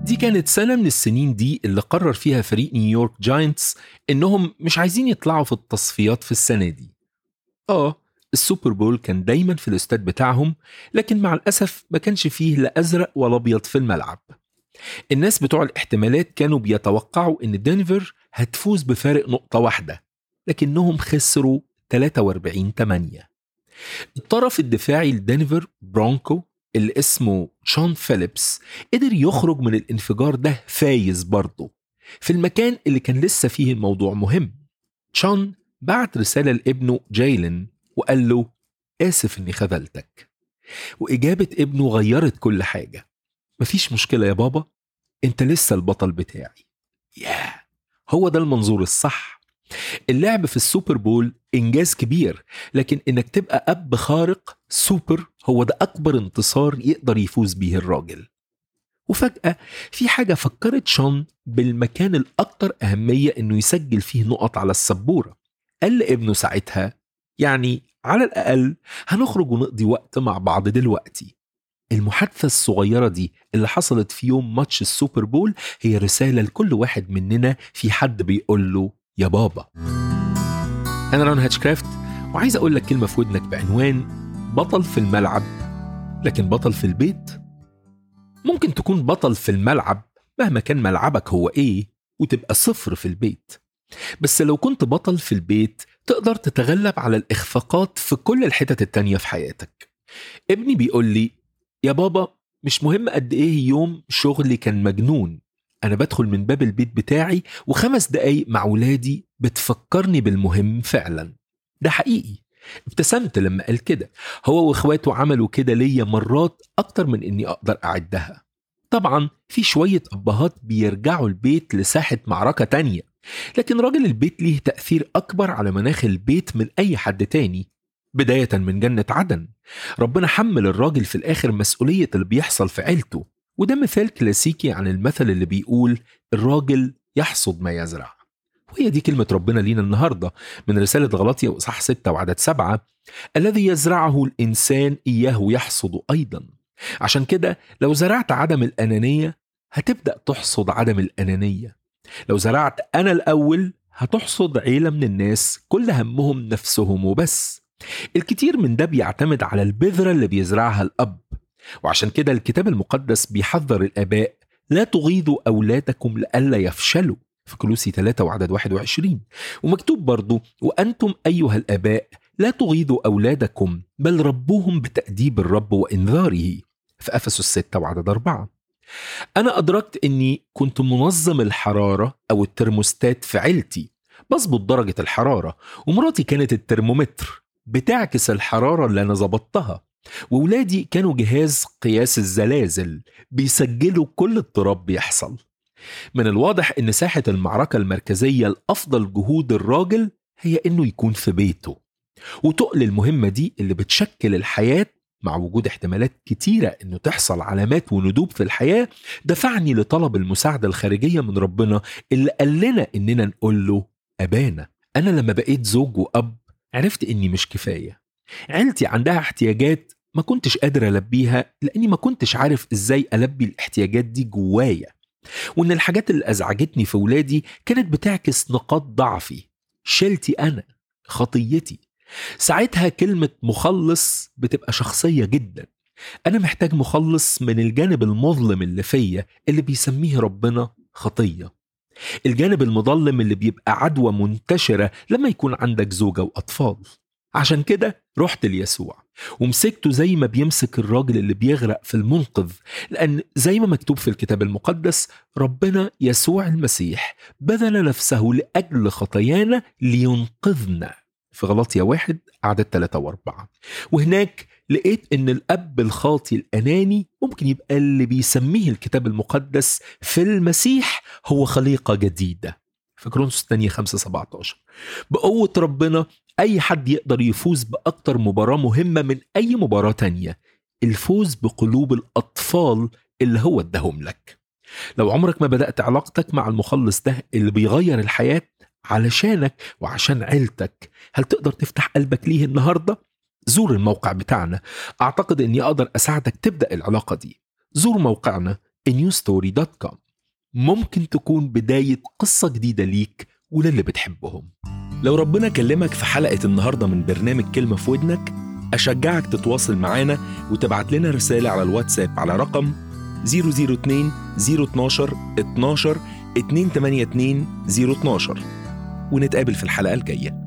دي كانت سنة من السنين دي اللي قرر فيها فريق نيويورك جاينتس إنهم مش عايزين يطلعوا في التصفيات في السنة دي آه السوبر بول كان دايما في الاستاد بتاعهم لكن مع الأسف ما كانش فيه لا أزرق ولا أبيض في الملعب الناس بتوع الاحتمالات كانوا بيتوقعوا إن دنفر هتفوز بفارق نقطة واحدة لكنهم خسروا 43 8 الطرف الدفاعي لدنفر برونكو اللي اسمه شون فيليبس قدر يخرج من الانفجار ده فايز برضه في المكان اللي كان لسه فيه الموضوع مهم شون بعت رسالة لابنه جايلن وقال له آسف إني خذلتك وإجابة ابنه غيرت كل حاجة مفيش مشكلة يا بابا أنت لسه البطل بتاعي ياه هو ده المنظور الصح اللعب في السوبر بول إنجاز كبير لكن إنك تبقى أب خارق سوبر هو ده أكبر انتصار يقدر يفوز بيه الراجل وفجأة في حاجة فكرت شون بالمكان الأكثر أهمية إنه يسجل فيه نقط على السبورة قال لابنه ساعتها يعني على الأقل هنخرج ونقضي وقت مع بعض دلوقتي المحادثة الصغيرة دي اللي حصلت في يوم ماتش السوبر بول هي رسالة لكل واحد مننا في حد بيقول له يا بابا أنا ران هاتشكرافت وعايز أقول لك كلمة في ودنك بعنوان بطل في الملعب لكن بطل في البيت ممكن تكون بطل في الملعب مهما كان ملعبك هو إيه وتبقى صفر في البيت بس لو كنت بطل في البيت تقدر تتغلب على الإخفاقات في كل الحتت التانية في حياتك ابني بيقول لي يا بابا مش مهم قد إيه يوم شغلي كان مجنون أنا بدخل من باب البيت بتاعي وخمس دقايق مع ولادي بتفكرني بالمهم فعلا ده حقيقي ابتسمت لما قال كده هو واخواته عملوا كده ليا مرات أكتر من إني أقدر أعدها طبعا في شوية أبهات بيرجعوا البيت لساحة معركة تانية لكن راجل البيت ليه تأثير أكبر على مناخ البيت من أي حد تاني بداية من جنة عدن ربنا حمل الراجل في الآخر مسؤولية اللي بيحصل في عيلته وده مثال كلاسيكي عن المثل اللي بيقول الراجل يحصد ما يزرع وهي دي كلمة ربنا لينا النهاردة من رسالة غلطية وإصحاح 6 وعدد سبعة الذي يزرعه الإنسان إياه يحصد أيضا عشان كده لو زرعت عدم الأنانية هتبدأ تحصد عدم الأنانية لو زرعت أنا الأول هتحصد عيلة من الناس كل همهم نفسهم وبس الكتير من ده بيعتمد على البذرة اللي بيزرعها الأب وعشان كده الكتاب المقدس بيحذر الآباء لا تغيظوا أولادكم لئلا يفشلوا في كلوسي 3 وعدد 21 ومكتوب برضو وأنتم أيها الآباء لا تغيظوا أولادكم بل ربوهم بتأديب الرب وإنذاره في أفسس 6 وعدد 4 أنا أدركت أني كنت منظم الحرارة أو الترموستات في عيلتي بظبط درجة الحرارة ومراتي كانت الترمومتر بتعكس الحرارة اللي أنا ظبطتها وولادي كانوا جهاز قياس الزلازل بيسجلوا كل اضطراب بيحصل من الواضح ان ساحة المعركة المركزية الأفضل جهود الراجل هي انه يكون في بيته وتقل المهمة دي اللي بتشكل الحياة مع وجود احتمالات كتيرة انه تحصل علامات وندوب في الحياة دفعني لطلب المساعدة الخارجية من ربنا اللي قال لنا اننا نقول له أبانا أنا لما بقيت زوج وأب عرفت اني مش كفاية عيلتي عندها احتياجات ما كنتش قادر ألبيها لأني ما كنتش عارف إزاي ألبي الاحتياجات دي جوايا وإن الحاجات اللي أزعجتني في ولادي كانت بتعكس نقاط ضعفي شلتي أنا خطيتي ساعتها كلمة مخلص بتبقى شخصية جدا أنا محتاج مخلص من الجانب المظلم اللي فيا اللي بيسميه ربنا خطية الجانب المظلم اللي بيبقى عدوى منتشرة لما يكون عندك زوجة وأطفال عشان كده رحت ليسوع ومسكته زي ما بيمسك الراجل اللي بيغرق في المنقذ لأن زي ما مكتوب في الكتاب المقدس ربنا يسوع المسيح بذل نفسه لأجل خطايانا لينقذنا في غلطية واحد عدد ثلاثة وأربعة وهناك لقيت إن الأب الخاطي الأناني ممكن يبقى اللي بيسميه الكتاب المقدس في المسيح هو خليقة جديدة في كرونس الثانية 5 17 بقوة ربنا أي حد يقدر يفوز بأكتر مباراة مهمة من أي مباراة تانية الفوز بقلوب الأطفال اللي هو اداهم لك لو عمرك ما بدأت علاقتك مع المخلص ده اللي بيغير الحياة علشانك وعشان عيلتك هل تقدر تفتح قلبك ليه النهاردة؟ زور الموقع بتاعنا أعتقد أني أقدر أساعدك تبدأ العلاقة دي زور موقعنا newstory.com ممكن تكون بداية قصة جديدة ليك وللي بتحبهم لو ربنا كلمك في حلقة النهاردة من برنامج كلمة في ودنك أشجعك تتواصل معانا وتبعت لنا رسالة على الواتساب على رقم 002 012 12 282 012 ونتقابل في الحلقة الجاية